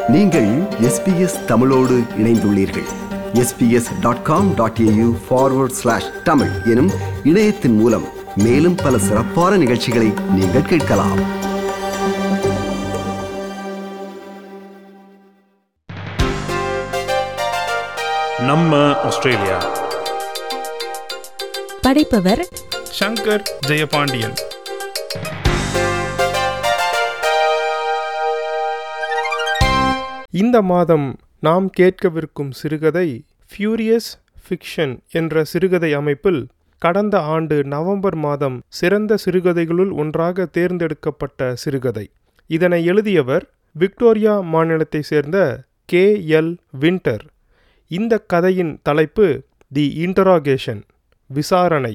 நீங்கள் எஸ்பிஎஸ் தமிழோடு இணைந்துள்ளீர்கள் SBS dot com dot AU forward slash Tamil எனும் இணையத்தின் மூலம் மேலும் பல சிறப்பான நிகழ்ச்சிகளை நீங்கள் கேட்கலாம் நம்ம ஆஸ்திரேலியா படைப்பவர் சங்கர் ஜெயபாண்டியன் இந்த மாதம் நாம் கேட்கவிருக்கும் சிறுகதை ஃபியூரியஸ் ஃபிக்ஷன் என்ற சிறுகதை அமைப்பில் கடந்த ஆண்டு நவம்பர் மாதம் சிறந்த சிறுகதைகளுள் ஒன்றாக தேர்ந்தெடுக்கப்பட்ட சிறுகதை இதனை எழுதியவர் விக்டோரியா மாநிலத்தைச் சேர்ந்த கே எல் வின்டர் இந்த கதையின் தலைப்பு தி இன்டராகேஷன் விசாரணை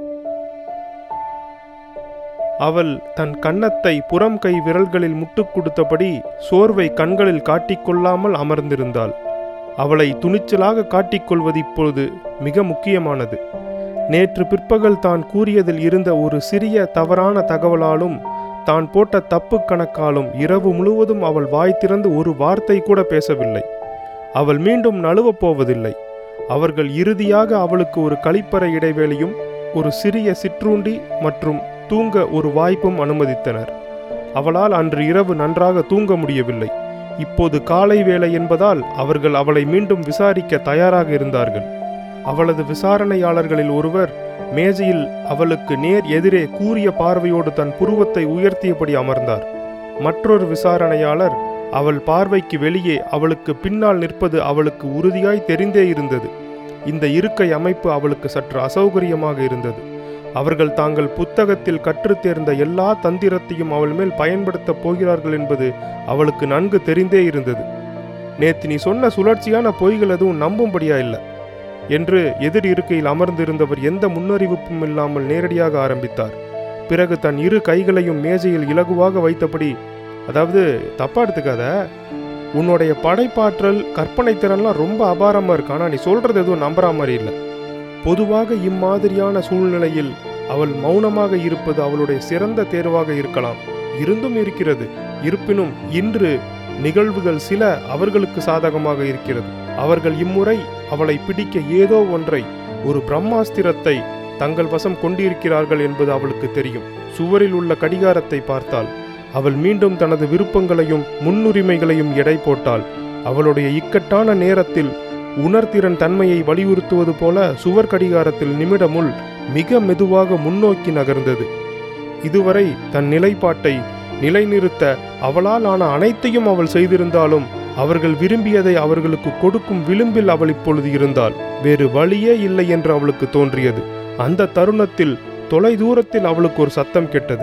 அவள் தன் கன்னத்தை புறம் கை விரல்களில் முட்டுக் கொடுத்தபடி சோர்வை கண்களில் காட்டிக்கொள்ளாமல் அமர்ந்திருந்தாள் அவளை துணிச்சலாக காட்டிக்கொள்வது இப்பொழுது மிக முக்கியமானது நேற்று பிற்பகல் தான் கூறியதில் இருந்த ஒரு சிறிய தவறான தகவலாலும் தான் போட்ட தப்பு கணக்காலும் இரவு முழுவதும் அவள் வாய் திறந்து ஒரு வார்த்தை கூட பேசவில்லை அவள் மீண்டும் நழுவப் போவதில்லை அவர்கள் இறுதியாக அவளுக்கு ஒரு கழிப்பறை இடைவேளையும் ஒரு சிறிய சிற்றுண்டி மற்றும் தூங்க ஒரு வாய்ப்பும் அனுமதித்தனர் அவளால் அன்று இரவு நன்றாக தூங்க முடியவில்லை இப்போது காலை வேளை என்பதால் அவர்கள் அவளை மீண்டும் விசாரிக்க தயாராக இருந்தார்கள் அவளது விசாரணையாளர்களில் ஒருவர் மேஜையில் அவளுக்கு நேர் எதிரே கூரிய பார்வையோடு தன் புருவத்தை உயர்த்தியபடி அமர்ந்தார் மற்றொரு விசாரணையாளர் அவள் பார்வைக்கு வெளியே அவளுக்கு பின்னால் நிற்பது அவளுக்கு உறுதியாய் தெரிந்தே இருந்தது இந்த இருக்கை அமைப்பு அவளுக்கு சற்று அசௌகரியமாக இருந்தது அவர்கள் தாங்கள் புத்தகத்தில் கற்றுத் தேர்ந்த எல்லா தந்திரத்தையும் அவள் மேல் பயன்படுத்தப் போகிறார்கள் என்பது அவளுக்கு நன்கு தெரிந்தே இருந்தது நேத்து நீ சொன்ன சுழற்சியான பொய்கள் எதுவும் நம்பும்படியா இல்லை என்று எதிர் இருக்கையில் அமர்ந்திருந்தவர் எந்த முன்னறிவிப்பும் இல்லாமல் நேரடியாக ஆரம்பித்தார் பிறகு தன் இரு கைகளையும் மேஜையில் இலகுவாக வைத்தபடி அதாவது தப்பா எடுத்துக்காத உன்னுடைய படைப்பாற்றல் கற்பனை திறன்லாம் ரொம்ப அபாரமா இருக்கு ஆனா நீ சொல்றது எதுவும் நம்புற மாதிரி இல்லை பொதுவாக இம்மாதிரியான சூழ்நிலையில் அவள் மௌனமாக இருப்பது அவளுடைய சிறந்த தேர்வாக இருக்கலாம் இருந்தும் இருக்கிறது இருப்பினும் இன்று நிகழ்வுகள் சில அவர்களுக்கு சாதகமாக இருக்கிறது அவர்கள் இம்முறை அவளை பிடிக்க ஏதோ ஒன்றை ஒரு பிரம்மாஸ்திரத்தை தங்கள் வசம் கொண்டிருக்கிறார்கள் என்பது அவளுக்கு தெரியும் சுவரில் உள்ள கடிகாரத்தை பார்த்தால் அவள் மீண்டும் தனது விருப்பங்களையும் முன்னுரிமைகளையும் எடை போட்டாள் அவளுடைய இக்கட்டான நேரத்தில் உணர்திறன் தன்மையை வலியுறுத்துவது போல சுவர் கடிகாரத்தில் நிமிடமுள் மிக மெதுவாக முன்னோக்கி நகர்ந்தது இதுவரை தன் நிலைப்பாட்டை நிலைநிறுத்த அவளால் ஆன அனைத்தையும் அவள் செய்திருந்தாலும் அவர்கள் விரும்பியதை அவர்களுக்கு கொடுக்கும் விளிம்பில் அவள் இப்பொழுது இருந்தாள் வேறு வழியே இல்லை என்று அவளுக்கு தோன்றியது அந்த தருணத்தில் தொலை தூரத்தில் அவளுக்கு ஒரு சத்தம் கேட்டது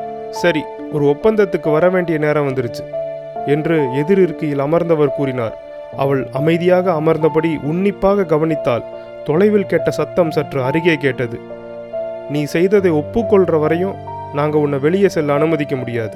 சரி ஒரு ஒப்பந்தத்துக்கு வர வேண்டிய நேரம் வந்துருச்சு என்று எதிர் இருக்கையில் அமர்ந்தவர் கூறினார் அவள் அமைதியாக அமர்ந்தபடி உன்னிப்பாக கவனித்தாள் தொலைவில் கேட்ட சத்தம் சற்று அருகே கேட்டது நீ செய்ததை ஒப்புக்கொள்ற வரையும் நாங்க உன்னை வெளியே செல்ல அனுமதிக்க முடியாது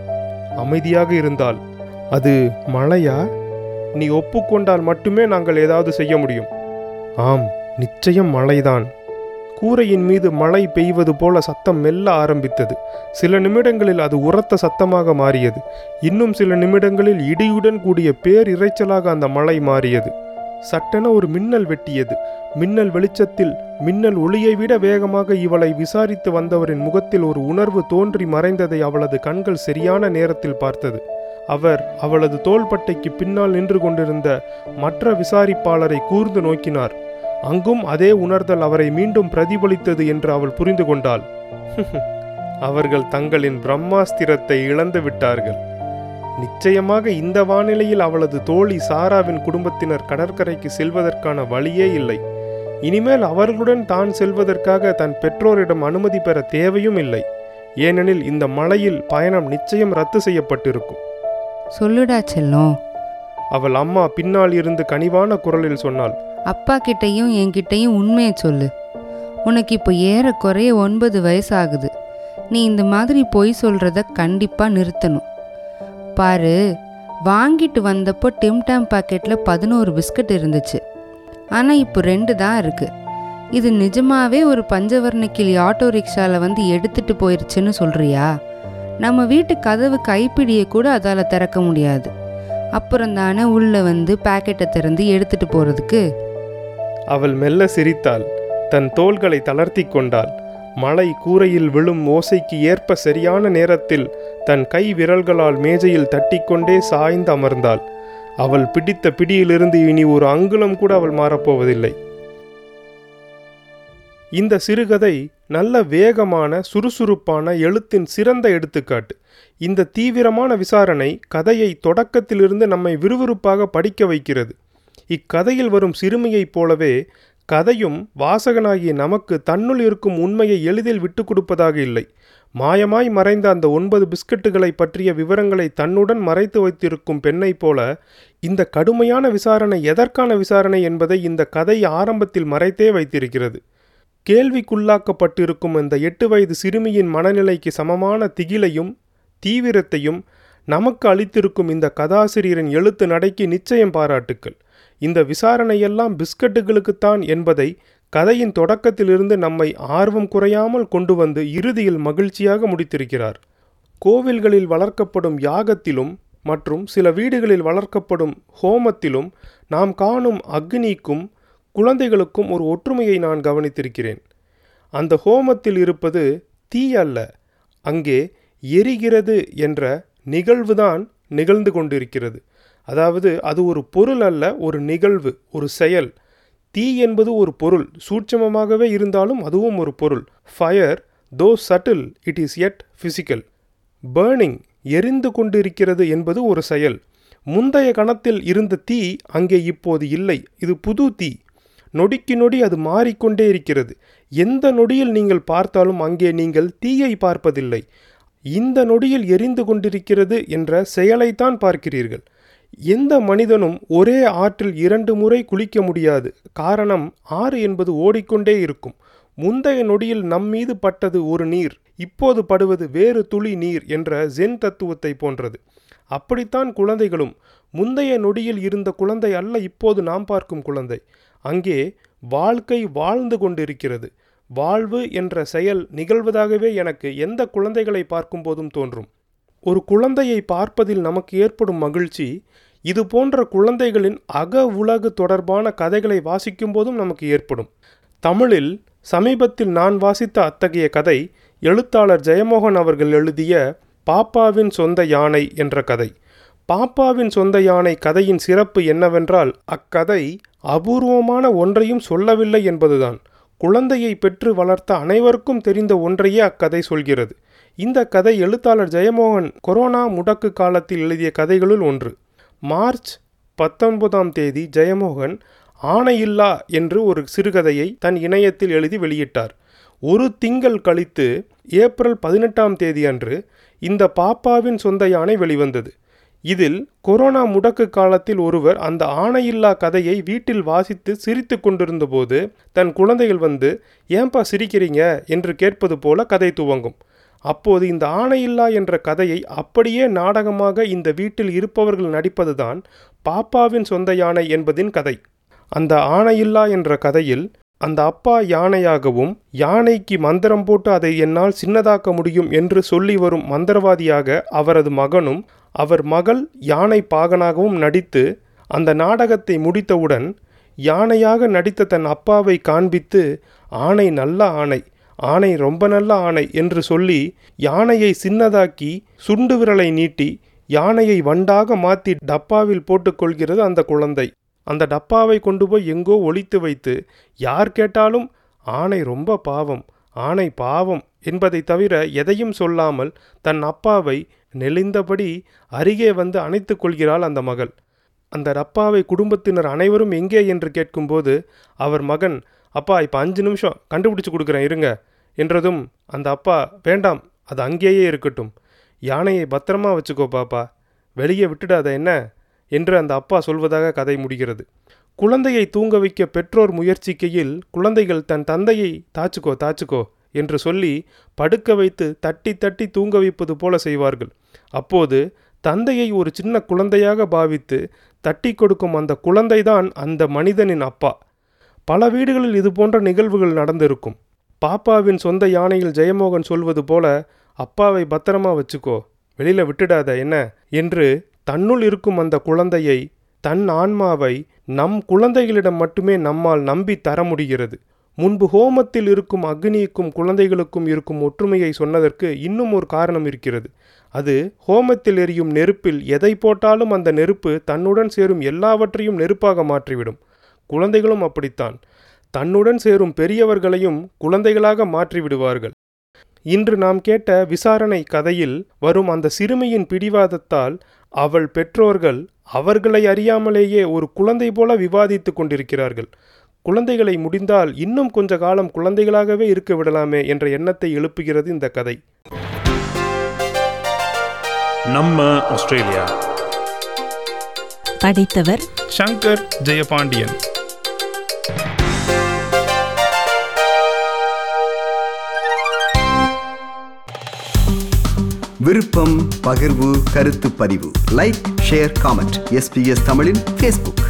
அமைதியாக இருந்தால் அது மழையா நீ ஒப்புக்கொண்டால் மட்டுமே நாங்கள் ஏதாவது செய்ய முடியும் ஆம் நிச்சயம் மழைதான் கூரையின் மீது மழை பெய்வது போல சத்தம் மெல்ல ஆரம்பித்தது சில நிமிடங்களில் அது உரத்த சத்தமாக மாறியது இன்னும் சில நிமிடங்களில் இடியுடன் கூடிய பேர் இரைச்சலாக அந்த மழை மாறியது சட்டென ஒரு மின்னல் வெட்டியது மின்னல் வெளிச்சத்தில் மின்னல் ஒளியை விட வேகமாக இவளை விசாரித்து வந்தவரின் முகத்தில் ஒரு உணர்வு தோன்றி மறைந்ததை அவளது கண்கள் சரியான நேரத்தில் பார்த்தது அவர் அவளது தோள்பட்டைக்கு பின்னால் நின்று கொண்டிருந்த மற்ற விசாரிப்பாளரை கூர்ந்து நோக்கினார் அங்கும் அதே உணர்தல் அவரை மீண்டும் பிரதிபலித்தது என்று அவள் புரிந்து கொண்டாள் அவர்கள் தங்களின் பிரம்மாஸ்திரத்தை இழந்து விட்டார்கள் நிச்சயமாக இந்த வானிலையில் அவளது தோழி சாராவின் குடும்பத்தினர் கடற்கரைக்கு செல்வதற்கான வழியே இல்லை இனிமேல் அவர்களுடன் தான் செல்வதற்காக தன் பெற்றோரிடம் அனுமதி பெற தேவையும் இல்லை ஏனெனில் இந்த மழையில் பயணம் நிச்சயம் ரத்து செய்யப்பட்டிருக்கும் சொல்லுடா செல்லம் அவள் அம்மா பின்னால் இருந்து கனிவான குரலில் சொன்னாள் அப்பா கிட்டயும் என்கிட்டயும் உண்மையை சொல்லு உனக்கு இப்போ ஏறக்குறைய ஒன்பது வயசாகுது நீ இந்த மாதிரி பொய் சொல்கிறத கண்டிப்பாக நிறுத்தணும் பாரு வாங்கிட்டு வந்தப்போ டிம்டாம் பாக்கெட்டில் பதினோரு பிஸ்கட் இருந்துச்சு ஆனால் இப்போ ரெண்டு தான் இருக்கு இது நிஜமாவே ஒரு பஞ்சவர்ண கிளி ஆட்டோ ரிக்ஷாவில் வந்து எடுத்துட்டு போயிருச்சுன்னு சொல்றியா நம்ம வீட்டு கதவு கைப்பிடியை கூட அதால் திறக்க முடியாது அப்புறம் தானே உள்ளே வந்து பாக்கெட்டை திறந்து எடுத்துட்டு போகிறதுக்கு அவள் மெல்ல சிரித்தாள் தன் தோள்களை தளர்த்தி கொண்டாள் மழை கூரையில் விழும் ஓசைக்கு ஏற்ப சரியான நேரத்தில் தன் கை விரல்களால் மேஜையில் தட்டிக்கொண்டே சாய்ந்து அமர்ந்தாள் அவள் பிடித்த பிடியிலிருந்து இனி ஒரு அங்குலம் கூட அவள் மாறப்போவதில்லை இந்த சிறுகதை நல்ல வேகமான சுறுசுறுப்பான எழுத்தின் சிறந்த எடுத்துக்காட்டு இந்த தீவிரமான விசாரணை கதையை தொடக்கத்திலிருந்து நம்மை விறுவிறுப்பாக படிக்க வைக்கிறது இக்கதையில் வரும் சிறுமியைப் போலவே கதையும் வாசகனாகிய நமக்கு தன்னுள் இருக்கும் உண்மையை எளிதில் விட்டுக் கொடுப்பதாக இல்லை மாயமாய் மறைந்த அந்த ஒன்பது பிஸ்கட்டுகளை பற்றிய விவரங்களை தன்னுடன் மறைத்து வைத்திருக்கும் பெண்ணைப் போல இந்த கடுமையான விசாரணை எதற்கான விசாரணை என்பதை இந்த கதை ஆரம்பத்தில் மறைத்தே வைத்திருக்கிறது கேள்விக்குள்ளாக்கப்பட்டிருக்கும் இந்த எட்டு வயது சிறுமியின் மனநிலைக்கு சமமான திகிலையும் தீவிரத்தையும் நமக்கு அளித்திருக்கும் இந்த கதாசிரியரின் எழுத்து நடைக்கு நிச்சயம் பாராட்டுக்கள் இந்த விசாரணையெல்லாம் பிஸ்கட்டுகளுக்குத்தான் என்பதை கதையின் தொடக்கத்திலிருந்து நம்மை ஆர்வம் குறையாமல் கொண்டு வந்து இறுதியில் மகிழ்ச்சியாக முடித்திருக்கிறார் கோவில்களில் வளர்க்கப்படும் யாகத்திலும் மற்றும் சில வீடுகளில் வளர்க்கப்படும் ஹோமத்திலும் நாம் காணும் அக்னிக்கும் குழந்தைகளுக்கும் ஒரு ஒற்றுமையை நான் கவனித்திருக்கிறேன் அந்த ஹோமத்தில் இருப்பது தீ அல்ல அங்கே எரிகிறது என்ற நிகழ்வுதான் நிகழ்ந்து கொண்டிருக்கிறது அதாவது அது ஒரு பொருள் அல்ல ஒரு நிகழ்வு ஒரு செயல் தீ என்பது ஒரு பொருள் சூட்சமமாகவே இருந்தாலும் அதுவும் ஒரு பொருள் fire though subtle it is yet physical burning எரிந்து கொண்டிருக்கிறது என்பது ஒரு செயல் முந்தைய கணத்தில் இருந்த தீ அங்கே இப்போது இல்லை இது புது தீ நொடிக்கு நொடி அது மாறிக்கொண்டே இருக்கிறது எந்த நொடியில் நீங்கள் பார்த்தாலும் அங்கே நீங்கள் தீயை பார்ப்பதில்லை இந்த நொடியில் எரிந்து கொண்டிருக்கிறது என்ற செயலைத்தான் பார்க்கிறீர்கள் எந்த மனிதனும் ஒரே ஆற்றில் இரண்டு முறை குளிக்க முடியாது காரணம் ஆறு என்பது ஓடிக்கொண்டே இருக்கும் முந்தைய நொடியில் நம்மீது பட்டது ஒரு நீர் இப்போது படுவது வேறு துளி நீர் என்ற ஜென் தத்துவத்தை போன்றது அப்படித்தான் குழந்தைகளும் முந்தைய நொடியில் இருந்த குழந்தை அல்ல இப்போது நாம் பார்க்கும் குழந்தை அங்கே வாழ்க்கை வாழ்ந்து கொண்டிருக்கிறது வாழ்வு என்ற செயல் நிகழ்வதாகவே எனக்கு எந்த குழந்தைகளை பார்க்கும்போதும் தோன்றும் ஒரு குழந்தையை பார்ப்பதில் நமக்கு ஏற்படும் மகிழ்ச்சி இது போன்ற குழந்தைகளின் அக உலகு தொடர்பான கதைகளை வாசிக்கும் போதும் நமக்கு ஏற்படும் தமிழில் சமீபத்தில் நான் வாசித்த அத்தகைய கதை எழுத்தாளர் ஜெயமோகன் அவர்கள் எழுதிய பாப்பாவின் சொந்த யானை என்ற கதை பாப்பாவின் சொந்த யானை கதையின் சிறப்பு என்னவென்றால் அக்கதை அபூர்வமான ஒன்றையும் சொல்லவில்லை என்பதுதான் குழந்தையை பெற்று வளர்த்த அனைவருக்கும் தெரிந்த ஒன்றையே அக்கதை சொல்கிறது இந்த கதை எழுத்தாளர் ஜெயமோகன் கொரோனா முடக்கு காலத்தில் எழுதிய கதைகளுள் ஒன்று மார்ச் பத்தொன்பதாம் தேதி ஜெயமோகன் ஆணையில்லா என்று ஒரு சிறுகதையை தன் இணையத்தில் எழுதி வெளியிட்டார் ஒரு திங்கள் கழித்து ஏப்ரல் பதினெட்டாம் தேதி அன்று இந்த பாப்பாவின் சொந்த யானை வெளிவந்தது இதில் கொரோனா முடக்கு காலத்தில் ஒருவர் அந்த ஆணையில்லா கதையை வீட்டில் வாசித்து சிரித்து கொண்டிருந்தபோது தன் குழந்தைகள் வந்து ஏன்பா சிரிக்கிறீங்க என்று கேட்பது போல கதை துவங்கும் அப்போது இந்த ஆணையில்லா என்ற கதையை அப்படியே நாடகமாக இந்த வீட்டில் இருப்பவர்கள் நடிப்பதுதான் பாப்பாவின் சொந்த யானை என்பதின் கதை அந்த ஆணையில்லா என்ற கதையில் அந்த அப்பா யானையாகவும் யானைக்கு மந்திரம் போட்டு அதை என்னால் சின்னதாக்க முடியும் என்று சொல்லி வரும் மந்திரவாதியாக அவரது மகனும் அவர் மகள் யானை பாகனாகவும் நடித்து அந்த நாடகத்தை முடித்தவுடன் யானையாக நடித்த தன் அப்பாவை காண்பித்து ஆணை நல்ல ஆணை ஆணை ரொம்ப நல்ல ஆணை என்று சொல்லி யானையை சின்னதாக்கி சுண்டு விரலை நீட்டி யானையை வண்டாக மாற்றி டப்பாவில் போட்டுக்கொள்கிறது அந்த குழந்தை அந்த டப்பாவை கொண்டு போய் எங்கோ ஒளித்து வைத்து யார் கேட்டாலும் ஆணை ரொம்ப பாவம் ஆணை பாவம் என்பதை தவிர எதையும் சொல்லாமல் தன் அப்பாவை நெளிந்தபடி அருகே வந்து அணைத்துக் கொள்கிறாள் அந்த மகள் அந்த டப்பாவை குடும்பத்தினர் அனைவரும் எங்கே என்று கேட்கும்போது அவர் மகன் அப்பா இப்போ அஞ்சு நிமிஷம் கண்டுபிடிச்சு கொடுக்குறேன் இருங்க என்றதும் அந்த அப்பா வேண்டாம் அது அங்கேயே இருக்கட்டும் யானையை பத்திரமா வச்சுக்கோ பாப்பா வெளியே விட்டுடாத என்ன என்று அந்த அப்பா சொல்வதாக கதை முடிகிறது குழந்தையை தூங்க வைக்க பெற்றோர் முயற்சிக்கையில் குழந்தைகள் தன் தந்தையை தாச்சுக்கோ தாச்சுக்கோ என்று சொல்லி படுக்க வைத்து தட்டி தட்டி தூங்க வைப்பது போல செய்வார்கள் அப்போது தந்தையை ஒரு சின்ன குழந்தையாக பாவித்து தட்டி கொடுக்கும் அந்த குழந்தைதான் அந்த மனிதனின் அப்பா பல வீடுகளில் இது போன்ற நிகழ்வுகள் நடந்திருக்கும் பாப்பாவின் சொந்த யானையில் ஜெயமோகன் சொல்வது போல அப்பாவை பத்திரமா வச்சுக்கோ வெளியில விட்டுடாத என்ன என்று தன்னுள் இருக்கும் அந்த குழந்தையை தன் ஆன்மாவை நம் குழந்தைகளிடம் மட்டுமே நம்மால் நம்பி தர முடிகிறது முன்பு ஹோமத்தில் இருக்கும் அக்னிக்கும் குழந்தைகளுக்கும் இருக்கும் ஒற்றுமையை சொன்னதற்கு இன்னும் ஒரு காரணம் இருக்கிறது அது ஹோமத்தில் எரியும் நெருப்பில் எதை போட்டாலும் அந்த நெருப்பு தன்னுடன் சேரும் எல்லாவற்றையும் நெருப்பாக மாற்றிவிடும் குழந்தைகளும் அப்படித்தான் தன்னுடன் சேரும் பெரியவர்களையும் குழந்தைகளாக மாற்றி விடுவார்கள் இன்று நாம் கேட்ட விசாரணை கதையில் வரும் அந்த சிறுமியின் பிடிவாதத்தால் அவள் பெற்றோர்கள் அவர்களை அறியாமலேயே ஒரு குழந்தை போல விவாதித்துக் கொண்டிருக்கிறார்கள் குழந்தைகளை முடிந்தால் இன்னும் கொஞ்ச காலம் குழந்தைகளாகவே இருக்க விடலாமே என்ற எண்ணத்தை எழுப்புகிறது இந்த கதை நம்ம ஆஸ்திரேலியா படித்தவர் சங்கர் ஜெயபாண்டியன் விருப்பம் பகிர்வு கருத்து பதிவு லைக் ஷேர் காமெண்ட் எஸ்பிஎஸ் தமிழின் ஃபேஸ்புக்